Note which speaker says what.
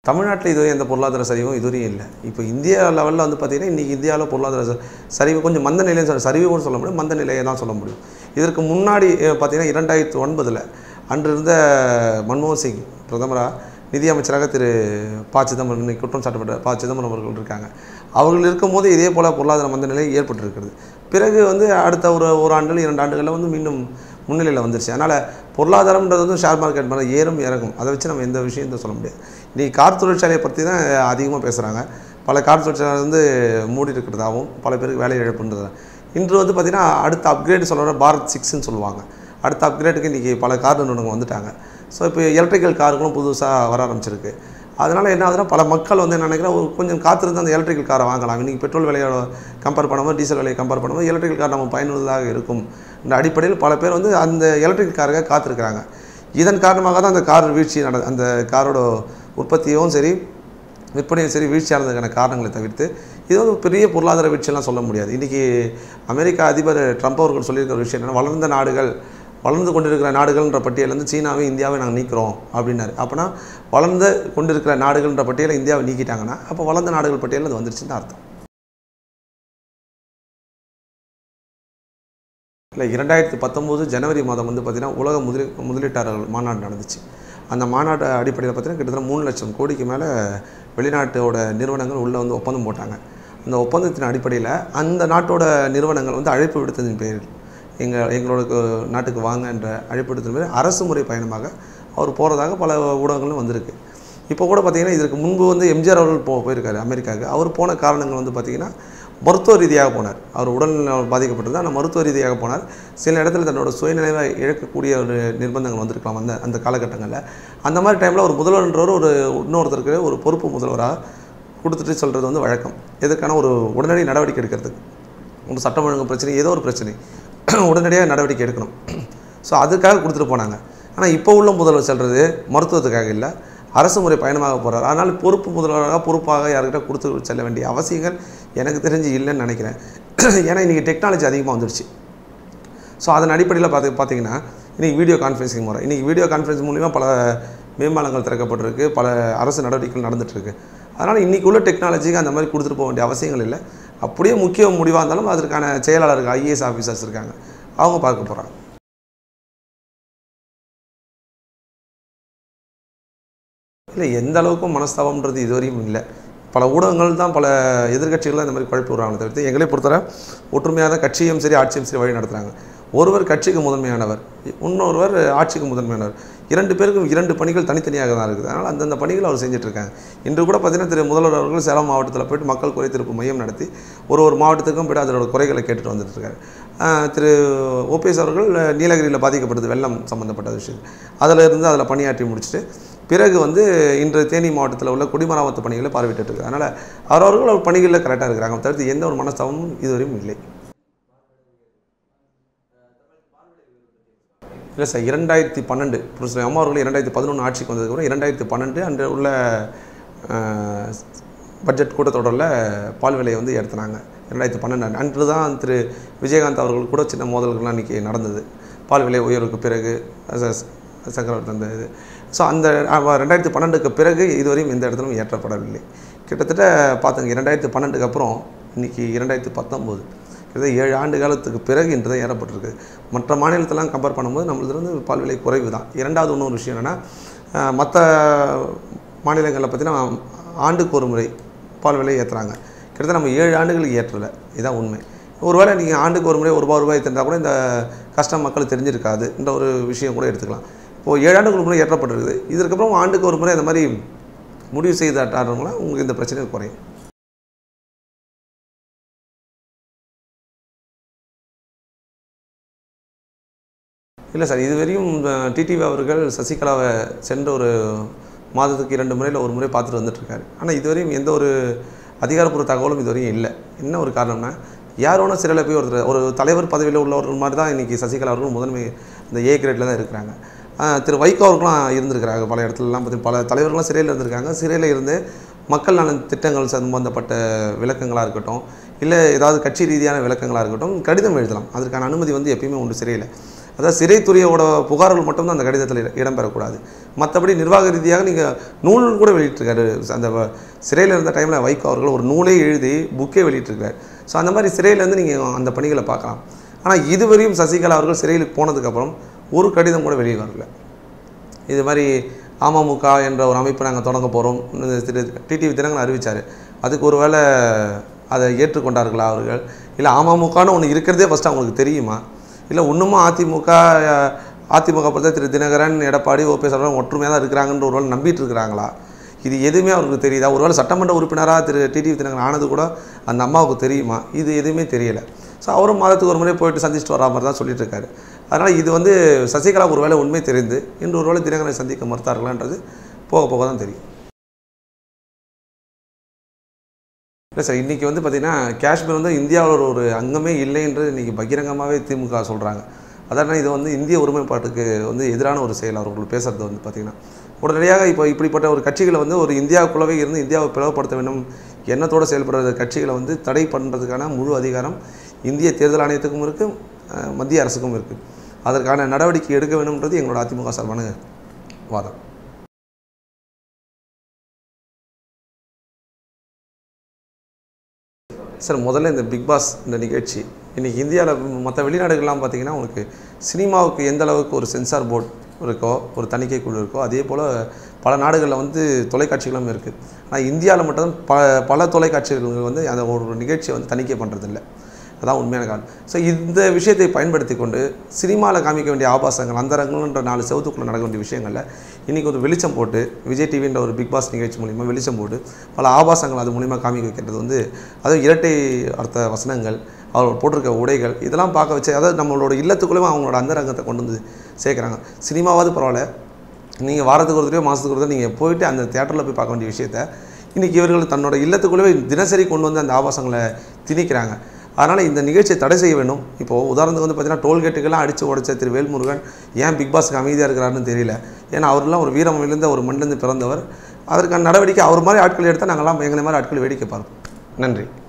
Speaker 1: தமிழ்நாட்டில் இதுவரை எந்த பொருளாதார சரிவும் இதுவரையும் இல்லை இப்போ இந்தியா லெவலில் வந்து பார்த்திங்கன்னா இன்றைக்கி இந்தியாவில் பொருளாதார ச- சரிவு கொஞ்சம் மந்த நிலைன்னு சொல்ல சரிவு கூட சொல்ல முடியும் மந்த நிலையை தான் சொல்ல முடியும் இதற்கு முன்னாடி அஹ், பார்த்திங்கன்னா இரண்டாயிரத்தி ஒன்பதில் அன்று இருந்த மன்மோகன் சிங் பிரதமராக நிதியமைச்சராக திரு ப சிதம்பரம் இன்னைக்கு குற்றம் சாட்டப்பட்ட ப சிதம்பரம் அவர்கள் இருக்காங்க அவர்கள் இருக்கும்போது இதே போல் பொருளாதார மந்த நிலை ஏற்பட்டிருக்கிறது பிறகு வந்து அடுத்த ஒரு ஒரு ஆண்டுகள் இரண்டு ஆண்டுகளில் வந்து மீண்டும் முன்னிலையில் வந்துருச்சு அதனால் பொருளாதாரம்ன்றது வந்து ஷேர் மார்க்கெட் மேலே ஏறும் இறங்கும் அதை வச்சு நம்ம எந்த விஷயத்தை சொல்ல முடியாது இன்றைக்கி கார் தொழிற்சாலையை பற்றி தான் அதிகமாக பேசுகிறாங்க பல கார் தொழிற்சாலை வந்து மூடி இருக்கிறதாகவும் பல பேருக்கு வேலை இழப்புன்றது இன்று வந்து பார்த்திங்கன்னா அடுத்த அப்கிரேட் சொல்கிற பாரத் சிக்ஸ்ன்னு சொல்லுவாங்க அடுத்த அப்கிரேடுக்கு இன்றைக்கி பல கார் நிறுவனங்கள் வந்துட்டாங்க ஸோ இப்போ எலக்ட்ரிக்கல் கார்களும் புதுசாக வர ஆரம்பிச்சிருக்கு அதனால் என்ன ஆகுதுன்னா பல மக்கள் வந்து என்ன நினைக்கிறேன் ஒரு கொஞ்சம் காத்திருந்து அந்த எலக்ட்ரிக்கல் காரை வாங்கலாம் இன்றைக்கி பெட்ரோல் விலையோட கம்பேர் பண்ணும்போது டீசல் விலையை கம்பேர் பண்ணும்போது எலக்ட்ரிக்கல் கார் நம்ம பயனுள்ளதாக இருக்கும் என்ற அடிப்படையில் பல பேர் வந்து அந்த எலக்ட்ரிக்கல் காருக்காக காத்திருக்கிறாங்க இதன் காரணமாக தான் அந்த கார் வீழ்ச்சி நட அந்த காரோட உற்பத்தியும் சரி விற்பனையும் சரி வீழ்ச்சியானதுக்கான காரணங்களை தவிர்த்து இது வந்து பெரிய பொருளாதார வீழ்ச்சியெல்லாம் சொல்ல முடியாது இன்றைக்கி அமெரிக்கா அதிபர் ட்ரம்ப் அவர்கள் சொல்லியிருக்கிற ஒரு விஷயம் என்னன்னா வளர்ந்த நாடுகள் வளர்ந்து கொண்டிருக்கிற நாடுகள்ன்ற பட்டியலேருந்து சீனாவை இந்தியாவை நாங்கள் நீக்கிறோம் அப்படின்னாரு அப்போனா வளர்ந்து கொண்டிருக்கிற நாடுகள்ன்ற பட்டியலை இந்தியாவை நீக்கிட்டாங்கன்னா அப்போ வளர்ந்த நாடுகள் பட்டியலில் அது வந்துருச்சுன்னு அர்த்தம் இல்லை இரண்டாயிரத்தி பத்தொம்போது ஜனவரி மாதம் வந்து பார்த்திங்கன்னா உலக முதலீ முதலீட்டாளர்கள் மாநாடு நடந்துச்சு அந்த மாநாட்டு அடிப்படையில் பார்த்திங்கன்னா கிட்டத்தட்ட மூணு லட்சம் கோடிக்கு மேலே வெளிநாட்டோட நிறுவனங்கள் உள்ளே வந்து ஒப்பந்தம் போட்டாங்க அந்த ஒப்பந்தத்தின் அடிப்படையில் அந்த நாட்டோட நிறுவனங்கள் வந்து அழைப்பு விடுத்ததின் பேரில் எங்கள் எங்களோட கு- நாட்டுக்கு வாங்க என்ற அழைப்பு விடுத்ததின் பேரில் அரசு முறை பயணமாக அவர் போகிறதாக பல ஊடகங்களும் வந்திருக்கு இப்போ கூட பார்த்தீங்கன்னா இதற்கு முன்பு வந்து எம்ஜிஆர் அவர்கள் போ போயிருக்காரு அமெரிக்காவுக்கு அவர் போன காரணங்கள் வந்து பார்த்திங்கன்னா மருத்துவ ரீதியாக போனார் அவர் உடல்நலம் பாதிக்கப்பட்டது ஆனால் மருத்துவ ரீதியாக போனார் சில இடத்துல தன்னோட சுயநினைவை இழக்கக்கூடிய ஒரு நிர்பந்தங்கள் வந்திருக்கலாம் அந்த அந்த காலகட்டங்களில் அந்த மாதிரி டைமில் ஒரு முதல்வர்ன்றவர் ஒரு இன்னொருத்தருக்கு ஒரு பொறுப்பு முதல்வராக கொடுத்துட்டு சொல்கிறது வந்து வழக்கம் எதுக்கான ஒரு உடனடி நடவடிக்கை எடுக்கிறதுக்கு ஒரு சட்டம் ஒழுங்கு பிரச்சனை ஏதோ ஒரு பிரச்சனை உடனடியாக நடவடிக்கை எடுக்கணும் ஸோ அதுக்காக கொடுத்துட்டு போனாங்க ஆனால் இப்போ உள்ள முதல்வர் செல்வது மருத்துவத்துக்காக இல்லை அரசு முறை பயணமாக போகிறார் அதனால் பொறுப்பு முதல்வராக பொறுப்பாக யார்கிட்ட கொடுத்து செல்ல வேண்டிய அவசியங்கள் எனக்கு தெரிஞ்சு இல்லைன்னு நினைக்கிறேன் ஏன்னா இன்றைக்கி டெக்னாலஜி அதிகமாக வந்துருச்சு ஸோ அதன் அடிப்படையில் பார்த்து பார்த்தீங்கன்னா இன்றைக்கி வீடியோ கான்ஃபரன்சிங் முறை இன்றைக்கி வீடியோ கான்ஃபரன்ஸ் மூலிமா பல மேம்பாலங்கள் திறக்கப்பட்டிருக்கு பல அரசு நடவடிக்கைகள் நடந்துகிட்ருக்கு அதனால் இன்றைக்கி உள்ள டெக்னாலஜிக்கு அந்த மாதிரி கொடுத்துட்டு போக வேண்டிய அவசியங்கள் இல்லை அப்படியே முக்கிய முடிவாக இருந்தாலும் அதற்கான செயலாளர்கள் ஐஏஎஸ் ஆஃபீஸர்ஸ் இருக்காங்க அவங்க பார்க்க போகிறாங்க இல்லை எந்த அளவுக்கும் மனஸ்தாபம்ன்றது இதுவரையும் இல்லை பல ஊடகங்கள் தான் பல எதிர்க்கட்சிகள் தான் இந்த மாதிரி குழப்பி விடுறாங்க தவிர்த்து எங்களை பொறுத்தவரை ஒற்றுமையாக தான் கட்சியும் சரி ஆட்சியும் சரி வழி நடத்துகிறாங்க ஒருவர் கட்சிக்கு முதன்மையானவர் இன்னொருவர் ஆட்சிக்கு முதன்மையானவர் இரண்டு பேருக்கும் இரண்டு பணிகள் தனித்தனியாக தான் இருக்குது அதனால் அந்தந்த பணிகள் அவர் செஞ்சுட்டு இருக்காங்க இன்று கூட பார்த்தீங்கன்னா திரு முதல்வர் அவர்கள் சேலம் மாவட்டத்தில் போயிட்டு மக்கள் குறை தீர்ப்பு மையம் நடத்தி ஒரு ஒரு மாவட்டத்துக்கும் போய்ட்டு அதோட குறைகளை கேட்டுட்டு வந்துட்டு இருக்காரு ஆஹ் திரு ஓபிஎஸ் அவர்கள் நீலகிரியில் பாதிக்கப்பட்டது வெள்ளம் சம்மந்தப்பட்ட விஷயம் அதில் இருந்து அதில் பணியாற்றி முடிச்சுட்டு பிறகு வந்து இன்று தேனி மாவட்டத்தில் உள்ள குடிமராமத்து பணிகளை பார்வையிட்டு இருக்கு அதனால் அவரவர்கள் அவர் பணிகளில் கரெக்டாக இருக்கிறாங்க தவிர்த்து எந்த ஒரு மனஸ்தாபமும் இதுவரையும் இல்லை இல்லை சார் இரண்டாயிரத்தி பன்னெண்டு புரட்சி அம்மா அவர்கள் இரண்டாயிரத்தி பதினொன்று ஆட்சிக்கு வந்ததுக்கப்புறம் இரண்டாயிரத்தி பன்னெண்டு அன்று உள்ள அஹ், பட்ஜெட் கூட்டத்தொடரில் பால் விலையை வந்து ஏற்றுனாங்க இரண்டாயிரத்தி பன்னெண்டு அன்று தான் திரு விஜயகாந்த் அவர்கள் கூட சின்ன மோதல்கள்லாம் இன்றைக்கி நடந்தது பால் விலை உயர்வுக்கு பிறகு ச- ச- சக்கரவர்த்தி அந்த இது ஸோ அந்த அஹ், ரெண்டாயிரத்தி பன்னெண்டுக்கு பிறகு இதுவரையும் எந்த இடத்திலும் ஏற்றப்படவில்லை கிட்டத்தட்ட பார்த்துங்க இரண்டாயிரத்தி பன்னெண்டுக்கு அப்புறம் இன்றைக்கி இரண்டாயிரத்தி பத்தொம்போது கிட்டத்தட்ட ஏழு ஆண்டு காலத்துக்கு பிறகு இன்று தான் ஏறப்பட்டிருக்கு மற்ற மாநிலத்தெல்லாம் கம்பேர் பண்ணும்போது நம்மளது வந்து பால் விலை குறைவு தான் இரண்டாவது இன்னொரு விஷயம் என்னென்னா மற்ற மாநிலங்களில் பார்த்தீங்கன்னா ஆண்டுக்கு ஒரு முறை பால் விலை ஏற்றுறாங்க கிட்டத்தட்ட நம்ம ஏழு ஆண்டுகளுக்கு ஏற்றலை இதுதான் உண்மை ஒருவேளை நீங்கள் ஆண்டுக்கு ஒரு முறை ஒரு ரூபாய் ரூபாய் தந்தால் கூட இந்த கஷ்டம் மக்கள் தெரிஞ்சிருக்காது என்ற ஒரு விஷயம் கூட எடுத்துக்கலாம் இப்போது ஏழு ஆண்டுகளுக்கு முறை ஏற்றப்பட்டிருக்குது இதுக்கப்புறம் ஆண்டுக்கு ஒரு முறை அந்த மாதிரி முடிவு செய்தாட்டாடுறவங்களாம் உங்களுக்கு இந்த பிரச்சனை குறையும் இல்லை சார் இதுவரையும் டிடிவி அவர்கள் சசிகலாவை சென்ற ஒரு மாதத்துக்கு இரண்டு முறையில் ஒரு முறை பார்த்துட்டு வந்துட்டுருக்காரு ஆனால் இதுவரையும் எந்த ஒரு அதிகாரப்பூர்வ தகவலும் இதுவரையும் இல்லை என்ன ஒரு காரணம்னா யாரோனா சிறையில் போய் ஒருத்தர் ஒரு தலைவர் பதவியில் உள்ளவர்கள் மாதிரி தான் இன்றைக்கி சசிகலா அவர்கள் முதன்மை இந்த ஏ கிரேட்டில் தான் இருக்கிறாங்க ஆஹ் திரு வைகோ அவர்களும் இருந்திருக்கிறாங்க பல இடத்துலலாம் பார்த்து பல தலைவர்களும் சிறையில் இருந்திருக்காங்க சிறையில் இருந்து மக்கள் நலன் திட்டங்கள் சம்பந்தப்பட்ட விளக்கங்களாக இருக்கட்டும் இல்லை ஏதாவது கட்சி ரீதியான விளக்கங்களாக இருக்கட்டும் கடிதம் எழுதலாம் அதற்கான அனுமதி வந்து எப்பயுமே உண்டு சிறையில் அதாவது சிறைத்துறையோட புகார்கள் மட்டும்தான் அந்த கடிதத்தில் இட- இடம்பெறக்கூடாது மற்றபடி நிர்வாக ரீதியாக நீங்கள் நூல் கூட வெளியிட்டிருக்காரு அந்த வ- சிறையில் இருந்த டைமில் வைகோ அவர்கள் ஒரு நூலே எழுதி புக்கே வெளியிட்டிருக்காரு ஸோ அந்த மாதிரி சிறையிலேருந்து நீங்கள் அந்த பணிகளை பார்க்கலாம் ஆனால் இதுவரையும் சசிகலா அவர்கள் சிறையில் போனதுக்கப்புறம் ஒரு கடிதம் கூட வெளியே வரல இது மாதிரி அமமுக என்ற ஒரு அமைப்பை நாங்கள் தொடங்க போகிறோம் திரு டிடிவி தினகரன் அறிவித்தார் அதுக்கு ஒரு வேளை அதை ஏற்றுக்கொண்டார்களா அவர்கள் இல்லை அமமுகன்னு ஒன்று இருக்கிறதே ஃபஸ்ட்டு அவங்களுக்கு தெரியுமா இல்லை இன்னமும் அதிமுக அஹ், அதிமுக பொறுத்த திரு தினகரன் எடப்பாடி ஓபிஎஸ் அவர்கள் ஒற்றுமையாக தான் இருக்கிறாங்கன்ற ஒரு வேளை நம்பிட்டு இருக்கிறாங்களா இது எதுவுமே அவருக்கு தெரியுதா ஒருவேளை சட்டமன்ற உறுப்பினராக திரு டிடிவி தினகரன் ஆனது கூட அந்த அம்மாவுக்கு தெரியுமா இது எதுவுமே தெரியல ஸோ அவரும் மாதத்துக்கு ஒரு முறை போயிட்டு சந்திச்சுட்டு வரா மாதிரி தான் சொல்லிட்டு இருக்காரு அதனால் இது வந்து சசிகலா ஒரு வேளை உண்மை தெரிந்து இன்று ஒரு வேளை தினகரனை சந்திக்க மறுத்தார்களான்றது போக போக தான் தெரியும் இல்லை சார் இன்றைக்கி வந்து பார்த்திங்கன்னா காஷ்மீர் வந்து இந்தியாவில் ஒரு ஒரு அங்கமே இல்லைன்றது இன்றைக்கி பகிரங்கமாகவே திமுக சொல்கிறாங்க அதான் இது வந்து இந்திய ஒருமைப்பாட்டுக்கு வந்து எதிரான ஒரு செயல் அவர்கள் பேசுகிறது வந்து பார்த்திங்கன்னா உடனடியாக இப்போ இப்படிப்பட்ட ஒரு கட்சிகளை வந்து ஒரு இந்தியாவுக்குள்ளவே இருந்து இந்தியாவை பிளவுபடுத்த வேண்டும் எண்ணத்தோடு செயல்படுற கட்சிகளை வந்து தடை பண்ணுறதுக்கான முழு அதிகாரம் இந்திய தேர்தல் ஆணையத்துக்கும் இருக்குது மத்திய அரசுக்கும் இருக்குது அதற்கான நடவடிக்கை எடுக்க வேண்டும்ன்றது எங்களோட அதிமுக சார்பான வாதம் சார் முதல்ல இந்த பிக் பாஸ் இந்த நிகழ்ச்சி இன்றைக்கி இந்தியாவில் மற்ற வெளிநாடுகள்லாம் பார்த்தீங்கன்னா உங்களுக்கு சினிமாவுக்கு எந்த அளவுக்கு ஒரு சென்சார் போர்டு இருக்கோ ஒரு தணிக்கை குழு இருக்கோ அதே போல் பல நாடுகளில் வந்து தொலைக்காட்சிகளும் இருக்குது ஆனால் இந்தியாவில் மட்டும் ப பல தொலைக்காட்சிகள் வந்து அந்த ஒரு நிகழ்ச்சியை வந்து தணிக்கை பண்ணுறதில்ல அதான் உண்மையான காரணம் ஸோ இந்த விஷயத்தை பயன்படுத்தி கொண்டு சினிமாவில் காமிக்க வேண்டிய ஆபாசங்கள் அந்தரங்கன்ற நாலு செவத்துக்குள்ளே நடக்க வேண்டிய விஷயங்களில் இன்றைக்கி ஒரு வெளிச்சம் போட்டு விஜய் டிவின்ற ஒரு பிக் பாஸ் நிகழ்ச்சி மூலிமா வெளிச்சம் போட்டு பல ஆபாசங்கள் அது மூலிமா காமிக்க வைக்கிறது வந்து அதுவும் இரட்டை அர்த்த வசனங்கள் அவர் போட்டிருக்க உடைகள் இதெல்லாம் பார்க்க வச்சு அதாவது நம்மளோட இல்லத்துக்குள்ளேயும் அவங்களோட அந்தரங்கத்தை கொண்டு வந்து சேர்க்குறாங்க சினிமாவாவது பரவாயில்ல நீங்கள் வாரத்துக்கு ஒரு தடவையோ மாதத்துக்கு ஒரு தடவை நீங்கள் போயிட்டு அந்த தேட்டரில் போய் பார்க்க வேண்டிய விஷயத்த இன்றைக்கி இவர்கள் தன்னோட இல்லத்துக்குள்ளவே தினசரி கொண்டு வந்து அந்த ஆபாசங்களை திணிக்கிறாங்க அதனால் இந்த நிகழ்ச்சியை தடை செய்ய வேண்டும் இப்போது உதாரணத்துக்கு வந்து பார்த்தீங்கன்னா டோல்கேட்டுக்கெல்லாம் அடித்து உடைச்ச திரு வேல்முருகன் ஏன் பிக் பாஸ்க்கு அமைதியாக இருக்கிறாருன்னு தெரியல ஏன்னா அவர்லாம் ஒரு வீரம் விழுந்த ஒரு மண்ணிலிருந்து பிறந்தவர் அதற்கான நடவடிக்கை அவர் மாதிரி ஆட்கள் எடுத்தால் நாங்கள்லாம் எங்களை மாதிரி ஆட்கள் வேடிக்கை பார்ப்போம் நன்றி